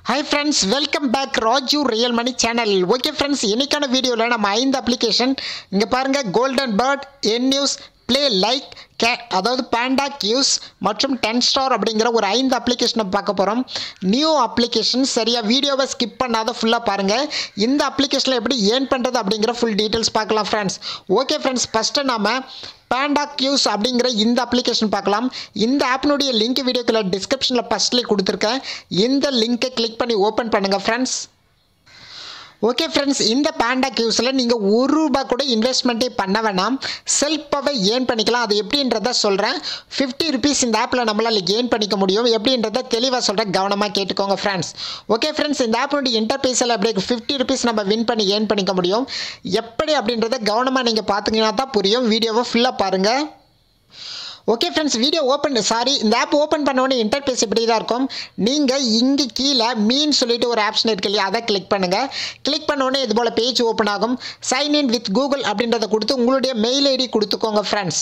hi friends welcome back Raju real money channel okay friends இன்னைக்கான வீடியோவில் நம்ம ஐந்து அப்ளிகேஷன் இங்கே பாருங்கள் கோல்டன் பேர்ட் என் நியூஸ் ப்ளே லைக் கே அதாவது பேண்டா கியூஸ் மற்றும் டென் ஸ்டார் அப்படிங்கிற ஒரு ஐந்து அப்ளிகேஷனை பார்க்க போகிறோம் நியூ அப்ளிகேஷன் சரியாக வீடியோவை ஸ்கிப் பண்ணாத ஃபுல்லாக பாருங்கள் இந்த அப்ளிகேஷனில் எப்படி ஏர்ன் பண்ணுறது அப்படிங்கிற ஃபுல் டீட்டெயில்ஸ் பார்க்கலாம் ஃப்ரெண்ட்ஸ் ஓகே ஃப்ரெண்ட்ஸ் ஃபஸ்ட்டு நாம பேண்டா கியூஸ் அப்படிங்கிற இந்த அப்ளிகேஷன் பார்க்கலாம் இந்த ஆப்பினுடைய லிங்க் வீடியோக்குள்ள டிஸ்கிரிப்ஷனில் ஃபஸ்ட்லேயே கொடுத்துருக்கேன் இந்த லிங்கை கிளிக் பண்ணி ஓப்பன் பண்ணுங்கள் ஃப்ரெண்ட்ஸ் ஓகே ஃப்ரெண்ட்ஸ் இந்த பேண்டா கியூஸில் நீங்கள் ஒரு ரூபா கூட இன்வெஸ்ட்மெண்ட்டே பண்ண வேணாம் செல்ஃபாகவே ஏர்ன் பண்ணிக்கலாம் அது எப்படின்றத சொல்கிறேன் ஃபிஃப்டி ருபீஸ் இந்த ஆப்பில் நம்மளால் ஏர்ன் பண்ணிக்க முடியும் எப்படின்றத தெளிவாக சொல்கிறேன் கவனமாக கேட்டுக்கோங்க ஃப்ரெண்ட்ஸ் ஓகே ஃப்ரெண்ட்ஸ் இந்த ஆப்பினுடைய இன்டர்பேஸில் அப்படி ஃபிஃப்டி ருபீஸ் நம்ம வின் பண்ணி ஏர்ன் பண்ணிக்க முடியும் எப்படி அப்படின்றத கவனமாக நீங்கள் பார்த்தீங்கன்னா தான் புரியும் வீடியோவை ஃபுல்லாக பாருங்கள் okay friends video open sorry இந்த ஆப் ஓப்பன் பண்ண உடனே இன்டர்பேஸ் இப்படி தான் இருக்கும் நீங்கள் இங்கே கீழே மீன் சொல்லிட்டு ஒரு ஆப்ஷன் இருக்கு இல்லையா அதை கிளிக் பண்ணுங்கள் கிளிக் பண்ண உடனே இது போல் பேஜ் ஓப்பன் ஆகும் சைன் இன் வித் கூகுள் அப்படின்றத கொடுத்து உங்களுடைய மெயில் ஐடி கொடுத்துக்கோங்க friends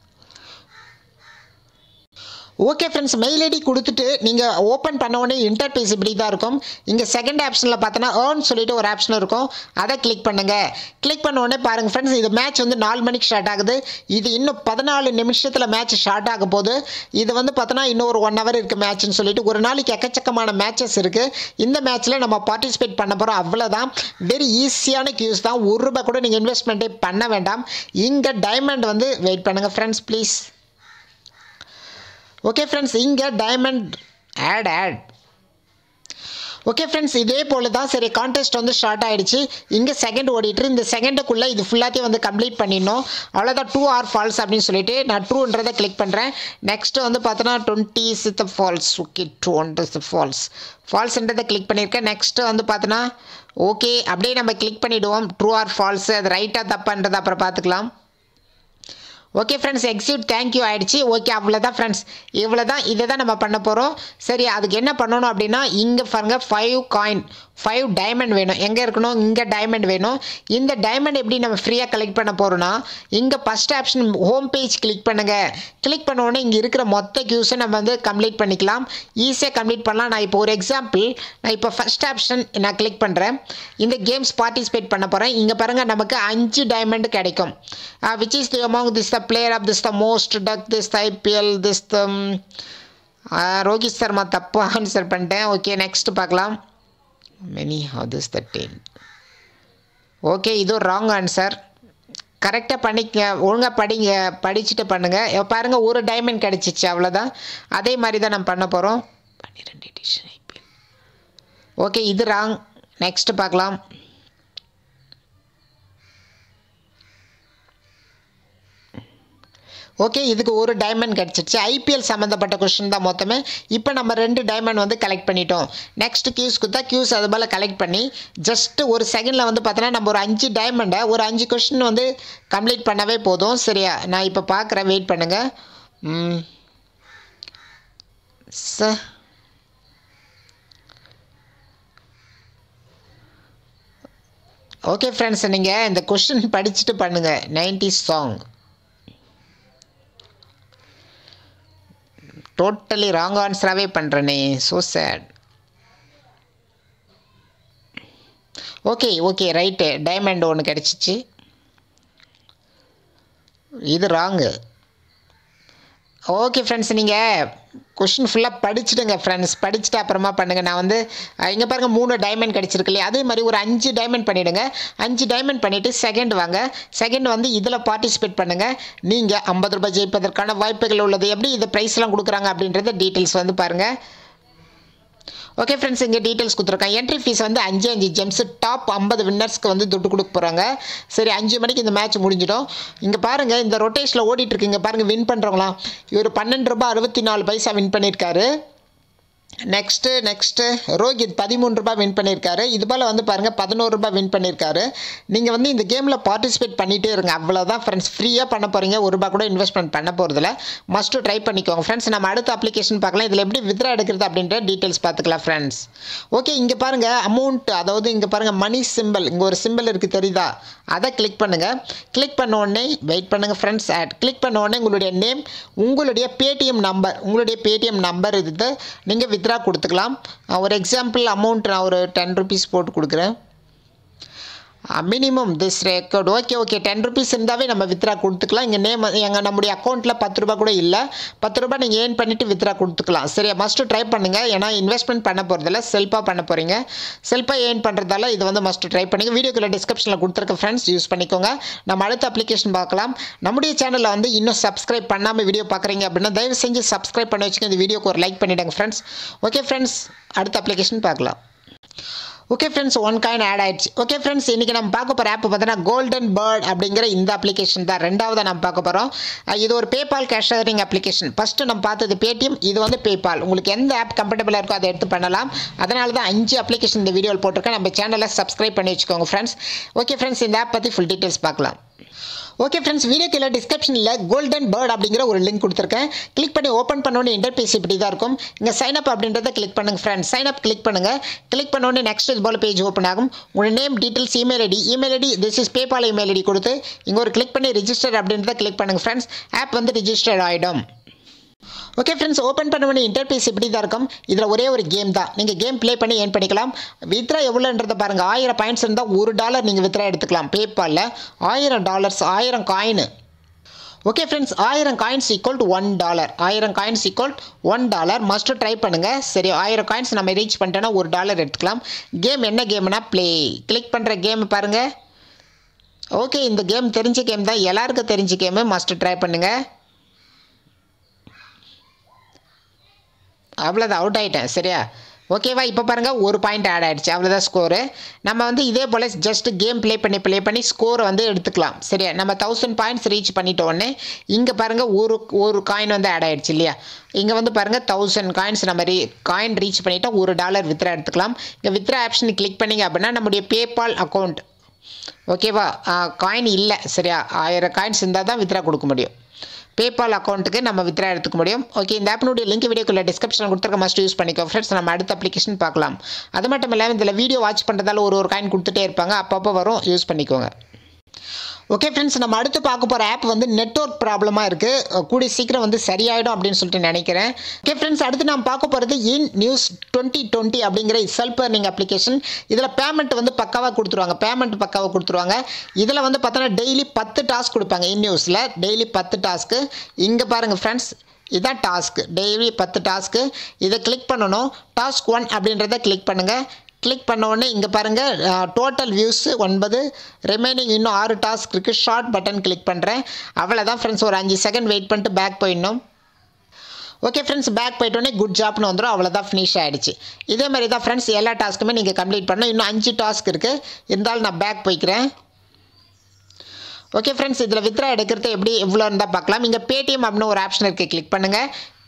okay friends mail ID கொடுத்துட்டு நீங்கள் ஓப்பன் பண்ண உடனே இன்டர்பேஸ் இப்படி தான் இருக்கும் இங்கே செகண்ட் ஆப்ஷனில் பார்த்தோன்னா ஏர்ன் சொல்லிட்டு ஒரு ஆப்ஷன் இருக்கும் அதை கிளிக் பண்ணுங்கள் கிளிக் பண்ண உடனே பாருங்கள் ஃப்ரெண்ட்ஸ் இது மேட்ச் வந்து நாலு மணிக்கு ஸ்டார்ட் ஆகுது இது இன்னும் பதினாலு நிமிஷத்தில் மேட்ச் ஸ்டார்ட் ஆக போகுது இது வந்து பார்த்தோன்னா இன்னும் ஒரு ஒன் ஹவர் இருக்குது மேட்ச்னு சொல்லிட்டு ஒரு நாளைக்கு எக்கச்சக்கமான மேட்சஸ் இருக்குது இந்த மேட்ச்சில் நம்ம பார்ட்டிசிபேட் பண்ண போகிறோம் அவ்வளோதான் வெரி ஈஸியான கியூஸ் தான் ஒரு ரூபாய் கூட நீங்கள் இன்வெஸ்ட்மெண்ட்டே பண்ண வேண்டாம் இங்கே டைமண்ட் வந்து வெயிட் பண்ணுங்கள் ஃப்ரெண்ட்ஸ் ப்ளீஸ் ஓகே ஃப்ரெண்ட்ஸ் இங்கே diamond add add okay friends இதே போல் தான் சரி கான்டெஸ்ட் வந்து ஸ்டார்ட் ஆகிடுச்சு இங்கே செகண்ட் ஓடிட்டு இந்த செகண்டுக்குள்ளே இது ஃபுல்லாத்தையும் வந்து கம்ப்ளீட் பண்ணிடணும் அவ்வளோதான் டூ ஆர் ஃபால்ஸ் அப்படின்னு சொல்லிட்டு நான் ட்ரூன்றதை கிளிக் பண்ணுறேன் நெக்ஸ்ட்டு வந்து பார்த்தோன்னா டுவெண்ட்டி சித்த false okay two hundred false ஃபால்ஸ்ன்றதை கிளிக் பண்ணியிருக்கேன் நெக்ஸ்ட்டு வந்து பார்த்தோன்னா ஓகே அப்படியே நம்ம கிளிக் பண்ணிவிடுவோம் ட்ரூ ஆர் ஃபால்ஸு அது ரைட்டாக தப்பான்றதை அப்புறம் பார்த்துக்கலாம் ஓகே ஃப்ரெண்ட்ஸ் எக்ஸிட் தேங்க்யூ ஆகிடுச்சு ஓகே அவ்வளோதான் ஃப்ரெண்ட்ஸ் இவ்வளோ தான் இதை தான் நம்ம பண்ண போகிறோம் சரி அதுக்கு என்ன பண்ணணும் அப்படின்னா இங்கே பாருங்க ஃபைவ் காயின் ஃபைவ் டைமண்ட் வேணும் எங்கே இருக்கணும் இங்கே டைமண்ட் வேணும் இந்த டைமண்ட் எப்படி நம்ம ஃப்ரீயாக கலெக்ட் பண்ண போகிறோன்னா இங்கே first option home page click பண்ணுங்கள் கிளிக் பண்ண உடனே இங்கே இருக்கிற மொத்த கியூஸை நம்ம வந்து கம்ப்ளீட் பண்ணிக்கலாம் ஈஸியாக கம்ப்ளீட் பண்ணலாம் நான் இப்போ ஒரு எக்ஸாம்பிள் நான் இப்போ ஃபஸ்ட் ஆப்ஷன் நான் கிளிக் பண்ணுறேன் இந்த கேம்ஸ் பார்ட்டிசிபேட் பண்ண போகிறேன் இங்கே பாருங்கள் நமக்கு அஞ்சு டைமண்ட் கிடைக்கும் which is the among this the player of this the most duck this the IPL this the Rohit Sharma தப்பு ஆன்சர் பண்ணிட்டேன் ஓகே நெக்ஸ்ட் பார்க்கலாம் many how this the ten okay இது ராங் ஆன்சர் கரெக்டாக பண்ணிக்க ஒழுங்காக படிங்க படிச்சுட்டு பண்ணுங்கள் பாருங்கள் ஒரு டைமண்ட் கிடச்சிச்சு அவ்வளோதான் அதே மாதிரி தான் நம்ம பண்ண போகிறோம் பன்னிரெண்டு எடிஷன் ஐபிஎல் ஓகே இது ராங் நெக்ஸ்ட்டு பார்க்கலாம் ஓகே இதுக்கு ஒரு டைமண்ட் கிடச்சிருச்சு ஐபிஎல் சம்மந்தப்பட்ட கொஷின் தான் மொத்தமே இப்போ நம்ம ரெண்டு டைமண்ட் வந்து கலெக்ட் பண்ணிட்டோம் நெக்ஸ்ட் கியூஸ் கொடுத்தா கியூஸ் அது போல் கலெக்ட் பண்ணி ஜஸ்ட்டு ஒரு செகண்டில் வந்து பார்த்தோன்னா நம்ம ஒரு அஞ்சு டைமண்டை ஒரு அஞ்சு கொஷின் வந்து கம்ப்ளீட் பண்ணவே போதும் சரியா நான் இப்போ பார்க்குறேன் வெயிட் பண்ணுங்கள் ச ஓகே ஃப்ரெண்ட்ஸ் நீங்கள் இந்த கொஷின் படிச்சுட்டு பண்ணுங்கள் நைன்டி சாங் டோட்டலி ராங் ஆன்சராகவே பண்ணுறேனே so sad okay okay right diamond ஒன்று கிடச்சிச்சு இது ராங்கு ஓகே ஃப்ரெண்ட்ஸ் நீங்கள் கொஷின் ஃபுல்லாக படிச்சுடுங்க ஃப்ரெண்ட்ஸ் படிச்சுட்டு அப்புறமா பண்ணுங்கள் நான் வந்து இங்கே பாருங்கள் மூணு டைமண்ட் கிடச்சிருக்கு இல்லையா அதே மாதிரி ஒரு அஞ்சு டைமண்ட் பண்ணிவிடுங்க அஞ்சு டைமண்ட் பண்ணிவிட்டு செகண்ட் வாங்க செகண்ட் வந்து இதில் பார்ட்டிசிபேட் பண்ணுங்கள் நீங்கள் ஐம்பது ரூபாய் ஜெயிப்பதற்கான வாய்ப்புகள் உள்ளது எப்படி இது ப்ரைஸ்லாம் கொடுக்குறாங்க அப்படின்றத டீட்டெயில்ஸ் வந்து பாருங்கள் ஓகே ஃப்ரெண்ட்ஸ் இங்கே டீட்டெயில்ஸ் கொடுத்துருக்கேன் என்ட்ரி ஃபீஸ் வந்து அஞ்சு அஞ்சு ஜெம்ஸ் டாப் ஐம்பது வின்னர்ஸ்க்கு வந்து துட்டு கொடுக்க போகிறாங்க சரி அஞ்சு மணிக்கு இந்த மேட்ச் முடிஞ்சிடும் இங்கே பாருங்கள் இந்த ரொட்டேஷனில் ஓடிட்டு இருக்கு இங்கே பாருங்கள் வின் பண்ணுறவங்களாம் இவர் பன்னெண்டு ரூபாய் அறுபத்தி நாலு பைசா வின் பண்ணியிருக்காரு நெக்ஸ்ட்டு நெக்ஸ்ட்டு ரோஹித் பதிமூணு ரூபாய் வின் பண்ணியிருக்காரு இது போல் வந்து பாருங்கள் பதினோரு ரூபாய் வின் பண்ணியிருக்காரு நீங்கள் வந்து இந்த கேமில் பார்ட்டிசிபேட் பண்ணிகிட்டே இருங்க அவ்வளோதான் ஃப்ரெண்ட்ஸ் ஃப்ரீயாக பண்ண போகிறீங்க ஒரு ரூபா கூட இன்வெஸ்ட்மெண்ட் பண்ண போகிறதில்ல மஸ்ட்டு ட்ரை பண்ணிக்கோங்க ஃப்ரெண்ட்ஸ் நம்ம அடுத்த அப்ளிகேஷன் பார்க்கலாம் இதில் எப்படி வித்ரா எடுக்கிறது அப்படின்ற டீட்டெயில்ஸ் பார்த்துக்கலாம் ஃப்ரெண்ட்ஸ் ஓகே இங்கே பாருங்கள் அமௌண்ட் அதாவது இங்கே பாருங்கள் மணி சிம்பிள் இங்கே ஒரு சிம்பிள் இருக்குது தெரியுதா அதை கிளிக் பண்ணுங்கள் கிளிக் பண்ண உடனே வெயிட் பண்ணுங்கள் ஃப்ரெண்ட்ஸ் ஆட் கிளிக் பண்ண உடனே உங்களுடைய நேம் உங்களுடைய பேடிஎம் நம்பர் உங்களுடைய பேடிஎம் நம்பர் இது நீங்கள் வித் வித்ரா கொடுத்துக்கலாம் அஹ் ஒரு எக்ஸாம்பிள் அமௌண்ட் நான் ஒரு டென் ருபீஸ் போட்டு கொடுக்குறேன் minimum this record okay okay ten rupees இருந்தாவே நம்ம வித்ரா கொடுத்துக்கலாம் இங்கே நேம் எங்கள் நம்முடைய அக்கௌண்ட்டில் பத்து ரூபா கூட இல்லை பத்து ரூபா நீங்கள் ஏர்ன் பண்ணிவிட்டு வித்ரா கொடுத்துக்கலாம் சரியா மஸ்ட்டு ட்ரை பண்ணுங்கள் ஏன்னா இன்வெஸ்ட்மெண்ட் பண்ண போகிறதில்ல செல்ஃபாக பண்ண போகிறீங்க செல்ஃபாக ஏர்ன் பண்ணுறதால இது வந்து மஸ்ட்டு ட்ரை பண்ணுங்கள் வீடியோக்குள்ள டிஸ்கிரிப்ஷனில் கொடுத்துருக்க ஃப்ரெண்ட்ஸ் யூஸ் பண்ணிக்கோங்க நம்ம அடுத்த அப்ளிகேஷன் பார்க்கலாம் நம்முடைய சேனலில் வந்து இன்னும் சப்ஸ்கிரைப் பண்ணாமல் வீடியோ பார்க்குறீங்க அப்படின்னா தயவு செஞ்சு சப்ஸ்கிரைப் பண்ணி வச்சுக்க இந்த வீடியோக்கு ஒரு லைக் பண்ணிவிடுங்க ஃப்ரெண்ட்ஸ் ஓகே ஃப்ரெண்ட்ஸ் அடுத்த அப்ளிகேஷன் பார்க்கலாம் okay friends one coin add ஆயிடுச்சு ஓகே ஃப்ரெண்ட்ஸ் இன்றைக்கி நம்ம பார்க்க போகிற ஆப் பார்த்தீங்கன்னா கோல்டன் பேர்ட் அப்படிங்கிற இந்த அப்ளிகேஷன் தான் ரெண்டாவது நம்ம பார்க்க போகிறோம் இது ஒரு PayPal cash sharing application first நம்ம பார்த்தது பேடிஎம் இது வந்து பேபால் உங்களுக்கு எந்த ஆப் கம்ஃபர்டபுளாக இருக்கோ அதை எடுத்து பண்ணலாம் அதனால தான் அஞ்சு அப்ளிகேஷன் இந்த வீடியோவில் போட்டிருக்கேன் நம்ம சேனலை சப்ஸ்கிரைப் பண்ணி வச்சுக்கோங்க ஃப்ரெண்ட்ஸ் ஓகே ஃப்ரெண்ட்ஸ் இந்த ஆப் பற்றி ஃபுல் டீட்டெயில்ஸ் பார்க்கலாம் ஓகே ஃப்ரெண்ட்ஸ் வீடியோ கீழே டிஸ்கிரிப்ஷனில் கோல்டன் பேர்ட் அப்படிங்கிற ஒரு லிங்க் கொடுத்துருக்கேன் கிளிக் பண்ணி ஓப்பன் பண்ணோன்னே இன்டர்பேஸ் இப்படி தான் இருக்கும் இங்கே சைன் அப் அப்படின்றத கிளிக் பண்ணுங்க ஃப்ரெண்ட்ஸ் சைன் அப் கிளிக் பண்ணுங்கள் கிளிக் பண்ணோன்னே நெக்ஸ்ட் இது போல் பேஜ் ஓப்பன் ஆகும் உங்கள் name details email ID email ID this is PayPal email ID கொடுத்து இங்கே ஒரு கிளிக் பண்ணி ரிஜிஸ்டர் அப்படின்றத கிளிக் பண்ணுங்கள் ஃப்ரெண்ட்ஸ் ஆப் வந்து ரிஜிஸ்டர் ஆகிடும் ஓகே ஃப்ரெண்ட்ஸ் ஓப்பன் பண்ண வேண்டிய இன்டர்பேஸ் இப்படி தான் இருக்கும் இதில் ஒரே ஒரு கேம் தான் நீங்கள் கேம் ப்ளே பண்ணி ஏர்ன் பண்ணிக்கலாம் வித்ரா எவ்வளோன்றதை பாருங்கள் ஆயிரம் பாயிண்ட்ஸ் இருந்தால் ஒரு டாலர் நீங்கள் வித்ரா எடுத்துக்கலாம் பேபாலில் ஆயிரம் டாலர்ஸ் ஆயிரம் காயின் ஓகே ஃப்ரெண்ட்ஸ் ஆயிரம் coins equal to one dollar ஆயிரம் coins equal one dollar must try பண்ணுங்கள் சரி ஆயிரம் காயின்ஸ் நம்ம ரீச் பண்ணிட்டோன்னா ஒரு டாலர் எடுத்துக்கலாம் கேம் என்ன கேம்னா ப்ளே கிளிக் பண்ணுற கேம் பாருங்கள் ஓகே இந்த கேம் தெரிஞ்ச கேம் தான் எல்லாருக்கும் தெரிஞ்ச கேமு மஸ்ட்டு ட்ரை பண்ணுங்கள் அவ்வளோதான் அவுட் ஆகிட்டேன் சரியா ஓகேவா இப்போ பாருங்கள் ஒரு பாயிண்ட் ஆட் ஆகிடுச்சு அவ்வளோதான் ஸ்கோரு நம்ம வந்து இதே போல் ஜஸ்ட் கேம் ப்ளே பண்ணி ப்ளே பண்ணி ஸ்கோரை வந்து எடுத்துக்கலாம் சரியா நம்ம தௌசண்ட் பாயிண்ட்ஸ் ரீச் பண்ணிட்ட உடனே இங்கே பாருங்கள் ஒரு ஒரு காயின் வந்து ஆட் ஆகிடுச்சு இல்லையா இங்கே வந்து பாருங்கள் தௌசண்ட் காயின்ஸ் நம்ம ரீ காயின் ரீச் பண்ணிட்டா ஒரு டாலர் வித்ரா எடுத்துக்கலாம் இங்கே வித்ரா ஆப்ஷன் கிளிக் பண்ணிங்க அப்படின்னா நம்முடைய பேபால் அக்கௌண்ட் ஓகேவா காயின் இல்லை சரியா ஆயிரம் காயின்ஸ் இருந்தால் தான் வித்ரா கொடுக்க முடியும் பேபால் அக்கௌண்ட்டுக்கு நம்ம வித்ரா எடுத்துக்க முடியும் ஓகே இந்த ஆப்பினுடைய லிங்க் வீடியோக்குள்ள டிஸ்கிரிப்ஷனில் கொடுத்துருக்க மஸ்ட் யூஸ் பண்ணிக்கோ ஃப்ரெண்ட்ஸ் நம்ம அடுத்த அப்ளிகேஷன் பார்க்கலாம் அது மட்டும் இல்லாமல் இதில் வீடியோ வாட்ச் பண்ணுறதால ஒரு ஒரு காயின் கொடுத்துட்டே இருப்பாங்க அப்பப்போ வரும் யூஸ் பண்ணிக்கோங்க ஓகே ஃப்ரெண்ட்ஸ் நம்ம அடுத்து பார்க்க போகிற ஆப் வந்து நெட்ஒர்க் ப்ராப்ளமாக இருக்குது கூடிய சீக்கிரம் வந்து சரியாயிடும் அப்படின்னு சொல்லிட்டு நினைக்கிறேன் ஓகே ஃப்ரெண்ட்ஸ் அடுத்து நம்ம பார்க்க போகிறது இன் நியூஸ் டுவெண்ட்டி டுவெண்ட்டி அப்படிங்கிற செல்ஃப் earning அப்ளிகேஷன் இதில் பேமெண்ட் வந்து பக்காவாக கொடுத்துருவாங்க பேமெண்ட் பக்காவாக கொடுத்துருவாங்க இதில் வந்து பார்த்தோன்னா டெய்லி பத்து டாஸ்க் கொடுப்பாங்க இன் நியூஸில் டெய்லி பத்து டாஸ்க்கு இங்கே பாருங்கள் ஃப்ரெண்ட்ஸ் இதான் டாஸ்க்கு டெய்லி பத்து டாஸ்க்கு இதை கிளிக் பண்ணணும் டாஸ்க் ஒன் அப்படின்றத கிளிக் பண்ணுங்கள் கிளிக் பண்ண உடனே இங்கே பாருங்கள் டோட்டல் வியூஸ் ஒன்பது ரிமைனிங் இன்னும் ஆறு டாஸ்க் இருக்குது ஷார்ட் பட்டன் கிளிக் பண்ணுறேன் அவ்வளோதான் ஃப்ரெண்ட்ஸ் ஒரு அஞ்சு செகண்ட் வெயிட் பண்ணிட்டு பேக் போயிடணும் ஓகே ஃப்ரெண்ட்ஸ் பேக் போயிட்டோன்னே குட் ஜாப்னு வந்துடும் அவ்வளோதான் ஃபினிஷ் ஆகிடுச்சு இதே மாதிரி தான் ஃப்ரெண்ட்ஸ் எல்லா டாஸ்க்குமே நீங்கள் கம்ப்ளீட் பண்ணணும் இன்னும் அஞ்சு டாஸ்க் இருக்குது இருந்தாலும் நான் பேக் போய்க்கிறேன் ஓகே ஃப்ரெண்ட்ஸ் இதில் வித்ரா எடுக்கிறது எப்படி எவ்வளோ இருந்தால் பார்க்கலாம் இங்கே பேடிஎம் அப்படின்னு ஒரு ஆப்ஷன் இருக்குது கிளிக் பண்ணுங்கள்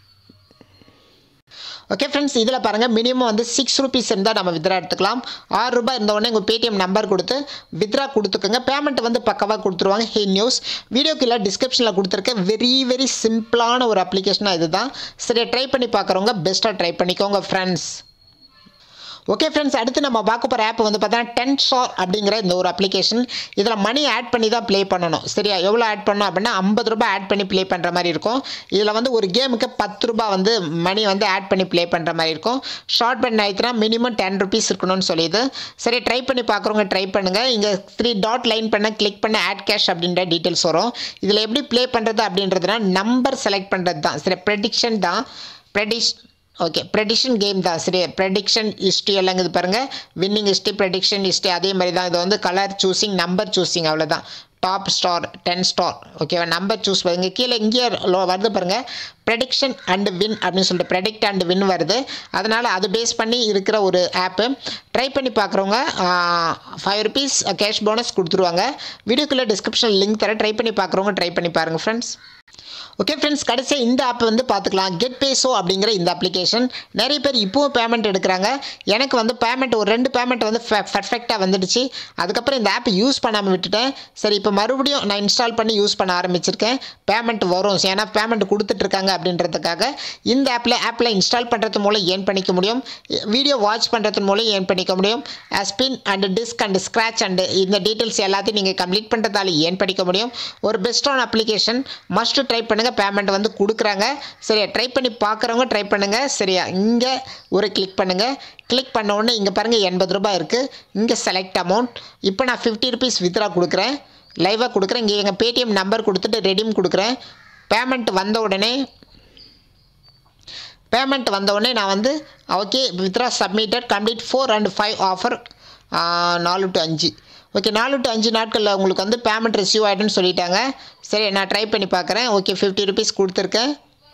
ஓகே ஃப்ரெண்ட்ஸ் இதில் பாருங்கள் மினிமம் வந்து சிக்ஸ் ருபீஸ் இருந்தால் நம்ம வித்ரா எடுத்துக்கலாம் ஆறு ரூபாய் இருந்த உடனே உங்கள் பேடிஎம் நம்பர் கொடுத்து வித்ரா கொடுத்துக்கோங்க பேமெண்ட் வந்து பக்கவாக கொடுத்துருவாங்க ஹே நியூஸ் வீடியோக்குள்ள டிஸ்கிரிப்ஷனில் கொடுத்துருக்க வெரி வெரி சிம்பிளான ஒரு அப்ளிகேஷனாக இதுதான் சரி ட்ரை பண்ணி பார்க்குறவங்க பெஸ்ட்டாக ட்ரை பண்ணிக்கோங்க ஃப்ரெண்ட்ஸ் ஓகே ஃப்ரெண்ட்ஸ் அடுத்து நம்ம பார்க்க போகிற ஆப் வந்து பார்த்தோன்னா டென் ஷார் அப்படிங்கிற இந்த ஒரு அப்ளிகேஷன் இதில் மணி ஆட் பண்ணி தான் ப்ளே பண்ணணும் சரியா எவ்வளோ ஆட் பண்ணணும் அப்படின்னா ஐம்பது ரூபாய் ஆட் பண்ணி ப்ளே பண்ணுற மாதிரி இருக்கும் இதில் வந்து ஒரு கேமுக்கு பத்து ரூபாய் வந்து மணி வந்து ஆட் பண்ணி ப்ளே பண்ணுற மாதிரி இருக்கும் ஷார்ட் பண்ண ஆயிடுச்சுனா மினிமம் டென் ருபீஸ் இருக்கணும்னு சொல்லிது சரி ட்ரை பண்ணி பார்க்குறவங்க ட்ரை பண்ணுங்கள் இங்கே த்ரீ டாட் லைன் பண்ண கிளிக் பண்ண ஆட் கேஷ் அப்படின்ற டீட்டெயில்ஸ் வரும் இதில் எப்படி ப்ளே பண்ணுறது அப்படின்றதுனா நம்பர் செலக்ட் பண்ணுறது தான் சரி ப்ரெடிக்ஷன் தான் ப்ரெடிஷ் ஓகே ப்ரெடிக்ஷன் கேம் தான் சரி ப்ரெடிக்ஷன் ஹிஸ்ட்ரி எல்லாம் இது பாருங்கள் வின்னிங் ஹிஸ்ட்ரி ப்ரெடிக்ஷன் ஹிஸ்ட்ரி அதே மாதிரி தான் இது வந்து கலர் சூஸிங் நம்பர் சூஸிங் அவ்வளோதான் டாப் ஸ்டார் டென் ஸ்டார் ஓகேவா நம்பர் சூஸ் பண்ணுங்க கீழே இங்கேயே லோ- வருது பாருங்கள் ப்ரெடிக்ஷன் அண்ட் வின் அப்படின்னு சொல்லிட்டு ப்ரெடிக்ட் அண்ட் வின் வருது அதனால் அது பேஸ் பண்ணி இருக்கிற ஒரு ஆப்பு ட்ரை பண்ணி பார்க்குறவங்க ஃபைவ் ருபீஸ் கேஷ் போனஸ் கொடுத்துருவாங்க வீடியோக்குள்ளே டிஸ்கிரிப்ஷன் லிங்க் தரேன் ட்ரை பண்ணி பார்க்குறவங்க ட்ரை பண்ணி பாருங்கள் ஃப்ரெண்ட்ஸ் ஓகே ஃப்ரெண்ட்ஸ் கடைசியாக இந்த ஆப் வந்து பார்த்துக்கலாம் கெட் பேசோ அப்படிங்கிற இந்த அப்ளிகேஷன் நிறைய பேர் இப்போவும் பேமெண்ட் எடுக்கிறாங்க எனக்கு வந்து பேமெண்ட் ஒரு ரெண்டு பேமெண்ட் வந்து பர்ஃபெக்டாக வந்துடுச்சு அதுக்கப்புறம் இந்த ஆப் யூஸ் பண்ணாமல் விட்டுட்டேன் சரி இப்போ மறுபடியும் நான் இன்ஸ்டால் பண்ணி யூஸ் பண்ண ஆரம்பிச்சிருக்கேன் பேமெண்ட் வரும் ஏன்னா பேமெண்ட் கொடுத்துட்ருக்காங்க அப்படின்றதுக்காக இந்த ஆப்பில் ஆப்பில் இன்ஸ்டால் பண்ணுறது மூலம் ஏர்ன் பண்ணிக்க முடியும் வீடியோ வாட்ச் பண்ணுறது மூலம் ஏர்ன் பண்ணிக்க முடியும் spin and disk and scratch and இந்த டீட்டெயில்ஸ் எல்லாத்தையும் நீங்கள் கம்ப்ளீட் பண்ணுறதால ஏர்ன் பண்ணிக்க முடியும் ஒரு பெஸ்ட்டான அப்ளிகேஷன் மஸ்ட் ஃபஸ்ட்டு ட்ரை பண்ணுங்கள் பேமெண்ட் வந்து கொடுக்குறாங்க சரியா ட்ரை பண்ணி பார்க்குறவங்க ட்ரை பண்ணுங்கள் சரியா இங்கே ஒரு கிளிக் பண்ணுங்கள் கிளிக் பண்ண உடனே இங்கே பாருங்கள் எண்பது ரூபாய் இருக்குது இங்கே செலக்ட் அமௌண்ட் இப்போ நான் ஃபிஃப்டி ருபீஸ் வித்ரா கொடுக்குறேன் லைவாக கொடுக்குறேன் இங்கே எங்கள் பேடிஎம் நம்பர் கொடுத்துட்டு ரெடீம் கொடுக்குறேன் பேமெண்ட் வந்த உடனே பேமெண்ட் வந்த உடனே நான் வந்து okay withdraw submitted complete four and five offer நாலு டு அஞ்சு ஓகே நாலு டு அஞ்சு நாட்களில் உங்களுக்கு வந்து பேமெண்ட் ரிசீவ் ஆகிடுன்னு சொல்லிட்டாங்க சரி நான் ட்ரை பண்ணி பார்க்குறேன் ஓகே ஃபிஃப்டி ருபீஸ் கொடுத்துருக்கேன்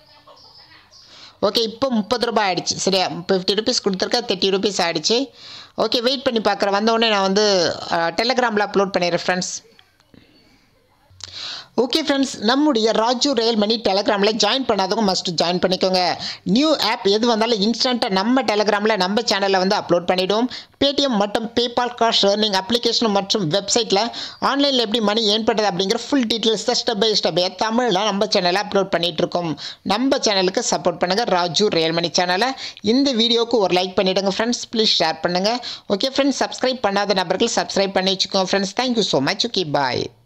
ஓகே இப்போ முப்பது ரூபாய் ஆயிடுச்சு சரியா ஃபிஃப்டி ருபீஸ் கொடுத்துருக்கேன் தேர்ட்டி ருபீஸ் ஆயிடுச்சு ஓகே வெயிட் பண்ணி பார்க்குறேன் வந்தவுடனே நான் வந்து டெலகிராமில் அப்லோட் பண்ணிடுறேன் ஃப்ரெண்ட்ஸ் ஓகே ஃப்ரெண்ட்ஸ் நம்முடைய ராஜு ரயில் மணி டெலகிராமில் ஜாயின் பண்ணாதவங்க மஸ்ட் ஜாயின் பண்ணிக்கோங்க நியூ ஆப் எது வந்தாலும் இன்ஸ்டண்ட்டாக நம்ம டெலகிராமில் நம்ம சேனலில் வந்து அப்லோட் பண்ணிவிடுவோம் பேடிஎம் மற்றும் பேபால் காஷ் ஏர்னிங் அப்ளிகேஷன் மற்றும் வெப்சைட்டில் ஆன்லைனில் எப்படி மணி ஏர்ன் பண்ணுறது அப்படிங்கிற full details step by step தமிழில் நம்ம சேனலில் அப்லோட் பண்ணிகிட்டு இருக்கோம் நம்ம சேனலுக்கு சப்போர்ட் பண்ணுங்கள் ராஜு ரயில் மணி சேனலை இந்த வீடியோவுக்கு ஒரு லைக் பண்ணிவிடுங்க ஃப்ரெண்ட்ஸ் ப்ளீஸ் ஷேர் பண்ணுங்கள் ஓகே ஃப்ரெண்ட்ஸ் சப்ஸ்கிரைப் பண்ணாத நபர்கள் சப்ஸ்கிரைப் பண்ணி வச்சுக்கோங்க friends thank you so much okay பாய்